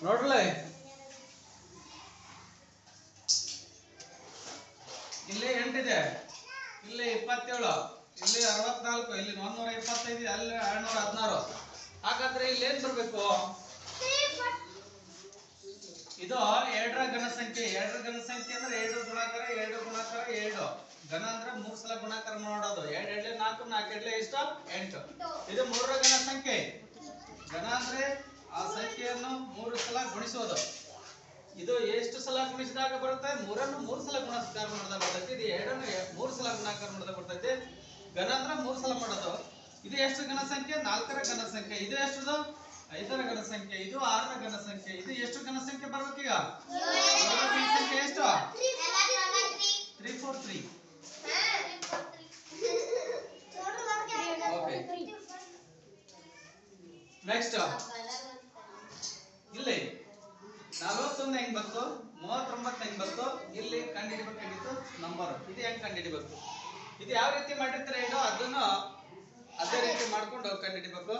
ನೋಡ್ರಲೆ ಇಲ್ಲಿ ಎಂಟಿದೆ ಇಲ್ಲಿ ಇಪ್ಪತ್ತೇಳು ಇಲ್ಲಿ ಅರವತ್ನಾಲ್ಕು ಇಲ್ಲಿ ಒಂದೂರ ಇಪ್ಪತ್ತೈದು ಇದೆ, ಅಲ್ಲಿ ಎರಡ್ನೂರ ಹದಿನಾರು ಹಾಗಾದ್ರೆ ಇಲ್ಲಿ ಏನ್ ಬರ್ಬೇಕು ಇದು ಎರಡರ ಘನ ಸಂಖ್ಯೆ ಎರಡರ ಘನ ಸಂಖ್ಯೆ ಅಂದ್ರೆ ಎರಡು ಗುಣಾಕಾರ ಎರಡು ಗುಣಾಕಾರ ಎರಡು ಘನ ಅಂದ್ರೆ ಮೂರ್ ಸಲ ಗುಣಾಕಾರ ಮಾಡೋದು ಎರಡ್ ಎರಡ್ಲೆ ನಾಲ್ಕು ನಾಲ್ಕು ಎರಡ್ಲೆ ಎಷ್ಟು ಎಂಟು ಇದು ಮೂರರ ಘನ ಸಂಖ್ಯೆ ಘನ ಅಂದ್ರೆ ಆ ಸಂಖ್ಯೆಯನ್ನು ಮೂರು ಸಲ ಗುಣಿಸೋದು ಇದು ಎಷ್ಟು ಸಲ ಗುಣಿಸಿದಾಗ ಬರುತ್ತೆ ಮೂರನ್ನು ಮೂರು ಸಲ ಗುಣಾಕಾರ ಮಾಡಿದಾಗ ಬರ್ತೈತಿ ಇದು ಎರಡನ್ನು ಎ- ಮೂರು ಸಲ ಗುಣಾಕಾರ ಮಾಡಿದಾಗ ಬರ್ತೈತಿ ಘನ ಅಂದ್ರೆ ಮೂರು ಸಲ ಮಾಡೋದು ಇದು ಎಷ್ಟು ಘನ ಸಂಖ್ಯೆ ನಾಲ್ಕರ ಘನ ಸಂಖ್ಯೆ ಇದು ಎಷ್ಟದು ಐದರ ಘನ ಸಂಖ್ಯೆ ಇದು ಆರರ ಘನ ಸಂಖ್ಯೆ ಇದು ಎಷ್ಟು ಘನ ಸಂಖ್ಯೆ ಬರ್ಬೇಕೀಗ ಏಳರ ಘನ ಸಂಖ್ಯೆ ಎಷ್ಟು ತ್ರೀ ಫೋರ್ ತ್ರೀ ನೆಕ್ಸ್ಟ್ ಇಲ್ಲಿ ನಲವತ್ತೊಂದು ಹೆಂಗ್ ಬಂತು ಮೂವತ್ತೊಂಬತ್ತು ಹೆಂಗ್ ಬಂತು ಇಲ್ಲಿ ಕಂಡುಹಿಡಿಬೇಕಾಗಿತ್ತು ನಂಬರ್ ಇದು ಹೆಂಗ್ ಕಂಡುಹಿಡಿಬೇಕು ಇದು ಯಾವ ರೀತಿ ಮಾಡಿರ್ತಾರೆ ಹೇಳೋ ಅದನ್ನು ಅದೇ ರೀತಿ ಮಾಡ್ಕೊಂಡು ಕಂಡುಹಿಡಿಬೇಕು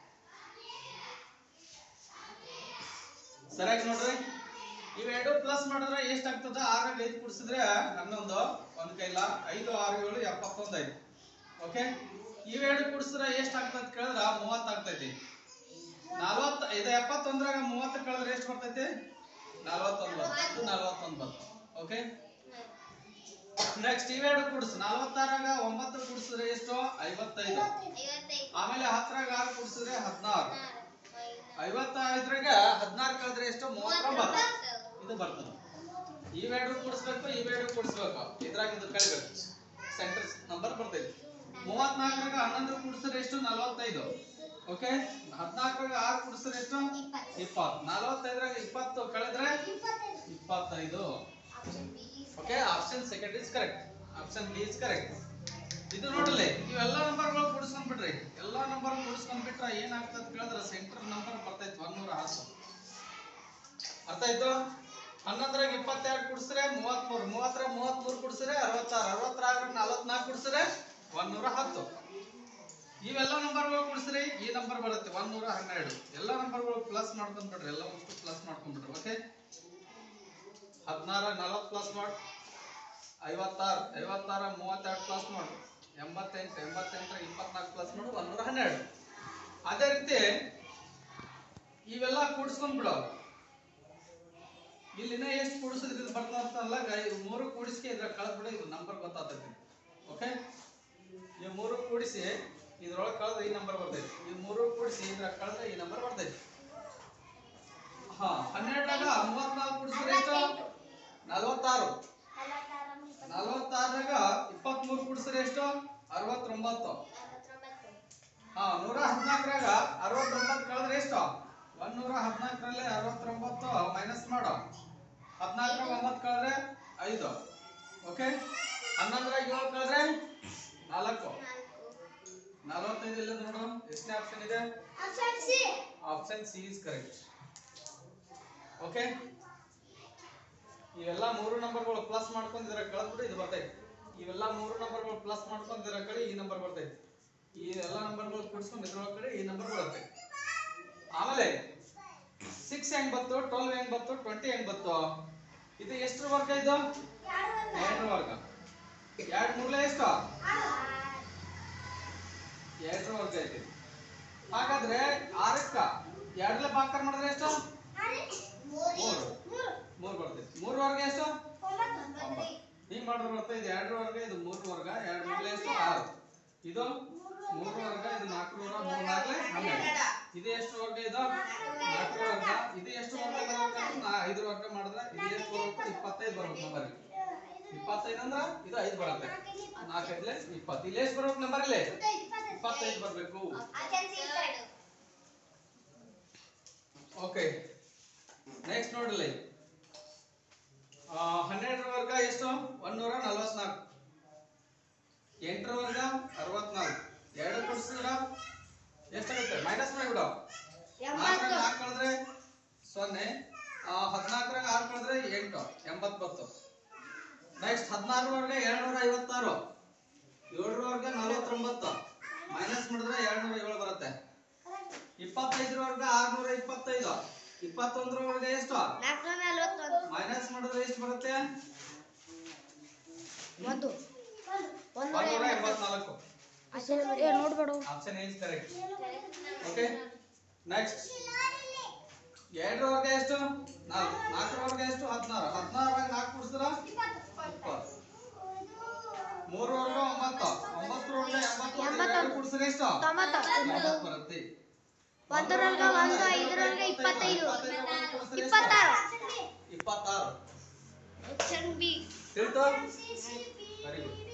ಸರಿಯಾಗಿ ನೋಡ್ರಿ ಇವೆರಡು ಪ್ಲಸ್ ಮಾಡಿದ್ರೆ ಎಷ್ಟಾಗ್ತದ ಆರಾಗ ಐದು ಕುಡಿಸಿದ್ರೆ ಹನ್ನೊಂದು ಒಂದ್ ಕೈಲ ಐದು ಆರು ಏಳು ಎಪ್ಪತ್ತೊಂದು ಐದು ಓಕೆ ಇವೆರಡು ಕುಡಿಸಿದ್ರೆ ಎಷ್ಟಾಗ್ತದ ಕೇಳಿದ್ರ ಮೂವತ್ತು ಆಗ್ತೈತಿ ನಲವತ್ತ ಇದು ಎಪ್ಪತ್ತೊಂದರಾಗ ಮೂವತ್ತು ಕಳೆದ್ರೆ ಎಷ್ಟು ಬರ್ತೈತಿ ನಲವತ್ತೊಂಬತ್ತು ಇದು ನಲವತ್ತೊಂಬತ್ತು ಓಕೆ ನೆಕ್ಸ್ಟ್ ಇವೆರಡು ಕುಡಿಸ್ ನಲವತ್ತಾರಾಗ ಒಂಬತ್ತು ಕುಡಿಸಿದ್ರೆ ಎಷ್ಟು ಐವತ್ತೈದು ಆಮೇಲೆ ಹತ್ತರಾಗ ಆರು ಕುಡಿಸಿದ್ರೆ ಹದಿನಾರು ಐವತ್ತೈದರಾಗ ಹದಿನಾರು ಕಳೆದ್ರೆ ಎಷ್ಟು ಮೂವತ್ತೊಂಬತ್ತು ಇದು ಬರ್ತದೆ ಇವೆರಡು ಕೂಡಿಸ್ಬೇಕು ಇವೆರಡು ಕೂಡಿಸ್ಬೇಕು ಇದ್ರಾಗ ಇದು ಕಳಿಬೇಕು ಸೆಂಟರ್ ನಂಬರ್ ಬರ್ತೈತಿ ಮೂವತ್ನಾಲ್ಕರಾಗ ಹನ್ನೊಂದು ಕೂಡಿಸಿದ್ರೆ ಎಷ್ಟು ನಲವತ್ತೈದು ಓಕೆ ಹದಿನಾಲ್ಕರಾಗ ಆರು ಕೂಡಿಸಿದ್ರೆ ಎಷ್ಟು ಇಪ್ಪತ್ತು ನಲವತ್ತೈದರಾಗ ಇಪ್ಪತ್ತು ಕಳೆದ್ರೆ ಇಪ್ಪತ್ತೈದು okay option second is correct option B is correct ಇದು ನೋಡಲಿ ಇವೆಲ್ಲ ನಂಬರ್ಗಳು ಕೂಡಿಸ್ಕೊಂಡ್ಬಿಡ್ರಿ ಎಲ್ಲ ನಂಬರ್ ಕೂಡಿಸ್ಕೊಂಡ್ಬಿಟ್ರೆ ಏನಾಗ್ತದೆ ಕೇಳಿದ್ರೆ ಸೆಂಟರ್ ನಂಬರ್ ಬರ್ತೈತಿ ಒಂದೂರ ಹತ್ತು ಅರ್ಥ ಆಯ್ತು ಹನ್ನೊಂದರಾಗ ಇಪ್ಪತ್ತೆರಡು ಕುಡಿಸಿದ್ರೆ ಮೂವತ್ಮೂರು ಮೂವತ್ತರ ಮೂವತ್ಮೂರು ಕುಡಿಸಿದ್ರೆ ಅರವತ್ತಾರು ಅರವತ್ತಾರು ನಲವತ್ನಾಲ್ಕು ಕುಡಿಸಿದ್ರೆ ಒಂದೂರ ಹತ್ತು ಇವೆಲ್ಲ ನಂಬರ್ಗಳು ಕುಡಿಸ್ರಿ ಈ ನಂಬರ್ ಬರುತ್ತೆ ಒಂದೂರ ಹನ್ನೆರಡು ಎಲ್ಲ ನಂಬರ್ಗಳು ಪ್ಲಸ್ ಮಾಡ್ಕೊಂಡ್ಬಿಡ್ರಿ ಎಲ್ಲ ಅಷ್ಟು ಪ್ಲಸ್ ಮಾಡ್ಕೊಂಡ್ಬಿಡ್ರಿ ಓಕೆ ಹದಿನಾರ ನಲವತ್ತು ಪ್ಲಸ್ ಮಾಡಿ ಐವತ್ತಾರು ಐವತ್ತಾರ ಮೂವತ್ತೆರಡು ಪ್ಲಸ್ ಮಾಡು ಎಂಬತ್ತೆಂಟು ಎಂಬತ್ತೆಂಟರ ಇಪ್ಪತ್ನಾಲ್ಕು ಪ್ಲಸ್ ಮಾಡು ಒಂದೂರ ಹನ್ನೆರಡು ಅದೇ ರೀತಿ ಇವೆಲ್ಲ ಕೂಡಿಸ್ಕೊಂಡ್ಬಿಡು ಇಲ್ಲಿನ ಎಷ್ಟು ಕೂಡಿಸಿದ್ರೆ ಇದು ಬರ್ತಂತಲ್ಲ ಮೂರು ಕೂಡಿಸಿ ಇದ್ರ ಕಳೆದ್ಬಿಡು ಇದು ನಂಬರ್ ಗೊತ್ತಾಗ್ತೈತಿ ಓಕೆ ಈ ಮೂರು ಕೂಡಿಸಿ ಇದ್ರೊಳಗೆ ಕಳೆದ್ರೆ ಈ ನಂಬರ್ ಬರ್ತೈತಿ ಈ ಮೂರು ಕೂಡಿಸಿ ಇದ್ರ ಕಳೆದ್ರೆ ಈ ನಂಬರ್ ಬರ್ತೈತಿ ಹಾ ಹನ್ನೆರಡರಾಗ ಮೂವತ್ನಾಲ್ಕು ಕೂಡಿಸಿದ್ರೆ ಎಷ್ಟು ನಲವತ್ತಾರು ನಲವತ್ತಾರಾಗ ಇಪ್ಪತ್ಮೂರು ಕೂಡಿಸಿದ್ರೆ ಎಷ್ಟು ಅರವತ್ತೊಂಬತ್ತು ಹಾ ನೂರ ಹದಿನಾಲ್ಕರಾಗ ಅರವತ್ತೊಂಬತ್ತು ಕಳೆದ್ರೆ ಎಷ್ಟು ಒಂದೂರ ಹದಿನಾಲ್ಕರಲ್ಲಿ ಅರವತ್ತೊಂಬತ್ತು ಮೈನಸ್ ಮಾಡು ಹದಿನಾಲ್ಕರಾಗ ಒಂಬತ್ತು ಕಳೆದ್ರೆ ಐದು ಓಕೆ ಹನ್ನೊಂದರಾಗ ಏಳು ಕಳೆದ್ರೆ ನಾಲ್ಕು ನಲವತ್ತೈದು ಇಲ್ಲ ನೋಡು ಎಷ್ಟನೇ ಆಪ್ಷನ್ ಇದೆ option C is correct okay ಇವೆಲ್ಲ ಮೂರು ನಂಬರ್ಗಳು ಪ್ಲಸ್ ಮಾಡ್ಕೊಂಡು ಇದರ ಕಳೆದ್ಬಿಟ್ಟು ಇದು ಬರ್ತೈತಿ ಇವೆಲ್ಲ ಮೂರು ನಂಬರ್ಗಳು ಪ್ಲಸ್ ಮಾಡ್ಕೊಂಡು ಇದರ ಕಡೆ ಈ ನಂಬರ್ ಬರ್ತೈತಿ ಈ ಎಲ್ಲ ನಂಬರ್ಗಳು ಕೂಡಿಸ್ಕೊಂಡು ಇದ್ರೊಳಗೆ ಕಡೆ ಈ ನಂಬರ್ ಬರುತ್ತೆ ಆಮೇಲೆ ಸಿಕ್ಸ್ ಹೆಂಗ್ ಬತ್ತು ಟ್ವೆಲ್ವ್ ಹೆಂಗ್ ಬತ್ತು ಟ್ವೆಂಟಿ ಹೆಂಗ್ ಬತ್ತು ಇದು ಎಷ್ಟರ ವರ್ಗ ಇದು ಎರಡರ ವರ್ಗ ಎರಡು ಮೂರಲೆ ಎಷ್ಟು ಎರಡರ ವರ್ಗ ಐತಿ ಹಾಗಾದ್ರೆ ಆರಕ್ಕ ಎರಡಲೆ ಭಾಗಾಕಾರ ಮಾಡಿದ್ರೆ ಎಷ್ಟು ಮೂರು ಮೂರು ಬರ್ತೈತಿ ಮೂರು ವರ್ಗ ಎಷ್ಟು ಒಂಬತ್ತು ಹಿಂಗ್ ಮಾಡಿದ್ರೆ ಬರ್ತದೆ ಇದು ಎರಡರ ವರ್ಗ ಇದು ಮೂರು ವರ್ಗ ಎರಡು ಮೂರಲೆ ಎಷ್ಟು ಆರು ಇದು ಮೂರು ವರ್ಗ ಇದು ನಾಲ್ಕು ನೂರ ಮೂರು ನಾಲ್ಕಲೆ ಹನ್ನೆರಡು ಇದು ಎಷ್ಟು ವರ್ಗ ಇದು ನಾಲ್ಕು ವರ್ಗ ಇದು ಎಷ್ಟು ವರ್ಗ ಬರ್ಬೇಕಂದ್ರೆ ನಾ ಐದು ವರ್ಗ ಮಾಡಿದ್ರೆ ಇದು ಎಷ್ಟು ಬರ್ಬೇಕು ಇಪ್ಪತ್ತೈದು ಬರ್ಬೇಕು ನಂಬರ್ ಇಪ್ಪತ್ತೈದು ಅಂದ್ರ ಇದು ಐದು ಬರುತ್ತೆ ನಾಲ್ಕೈದ್ಲೆ ಇಪ್ಪತ್ತು ಇಲ್ಲಿ ಎಷ್ಟು ಬರ್ಬೇಕು ನಂಬರ್ ಇಲ್ಲಿ ಇಪ್ಪತ್ತೈದು ಬರ್ಬೇಕು ಓಕೆ ನೆಕ್ಸ್ಟ್ ನೋಡ್ರಿ ಆ, ಹನ್ನೆರಡರ ವರ್ಗ ಎಷ್ಟು ಒಂದೂರ ನಲವತ್ನಾಲ್ಕು ಎಂಟರ ವರ್ಗ ಅರವತ್ನಾಲ್ಕು ಎರಡು ಕೊಡ್ಸಿದ್ರ ಎಷ್ಟಾಗುತ್ತೆ ಮೈನಸ್ ಮಾಡಿಬಿಡು ನಾಲ್ಕರಾಗ ನಾಲ್ಕು ಕಳೆದ್ರೆ ಸೊನ್ನೆ ಆ, ಹದಿನಾಲ್ಕರಾಗ ಆರು ಕಳೆದ್ರೆ ಎಂಟು ಎಂಬತ್ತೊಂಬತ್ತು ನೆಕ್ಸ್ಟ್ ಹದಿನಾರು ವರ್ಗ ಎರಡ್ನೂರ ಐವತ್ತಾರು ಏಳರ ವರ್ಗ ನಲವತ್ತೊಂಬತ್ತು ಮೈನಸ್ ಮಾಡಿದ್ರೆ ಎರಡ್ನೂರ ಏಳು ಬರುತ್ತೆ ಇಪ್ಪತ್ತೈದರ ವರ್ಗ ಆರ್ನೂರ ಇಪ್ಪತ್ತೈದು ಇಪ್ಪತ್ತೊಂದರೊಳಗೆ ಎಷ್ಟು ನಾಲ್ಕು ನಲ್ವತ್ತೊಂದು ಮೈನಸ್ ಮಾಡಿದ್ರೆ ಎಷ್ಟು ಬರುತ್ತೆ ಒಂದು ಒಂದು ಒಂದೂರ ಎಂಬತ್ನಾಲ್ಕು ಏ ನೋಡ್ಬೇಡು option is correct okay next ಎರಡರವರೆಗೆ ಎಷ್ಟು ನಾಲ್ಕು ನಾಲ್ಕರವರೆಗೆ ಎಷ್ಟು ಹದಿನಾರು ಹದಿನಾರರಾಗ ನಾಲ್ಕು ಕೂಡಿಸಿದ್ರ ಇಪ್ಪತ್ತು ಮೂರರವರೆಗೆ ಒಂಬತ್ತು ಒಂಬತ್ತರವರೆಗೆ ಎಂಬತ್ತು ಎರಡು ಕೂಡಿಸಿದ್ರೆ ಎಷ್ಟು ತೊಂಬತ್ತು ತೊಂಬತ್ತು ಬರುತ್ತೆ ಒಂದರೊಳಗೆ ಒಂದು ಐದರೊಳಗೆ ಇಪ್ಪತ್ತೈದು ಇಪ್ಪತ್ತೈದರವರೆಗೆ ಕೂಡಿಸಿದ್ರೆ ಎಷ್ಟು? ಇಪ್ಪತ್ತಾರು ಇಪ್ಪತ್ತಾರು ಆಪ್ಷನ್ ಬಿ ತಿಳಿತು ವೆರಿ ಗುಡ್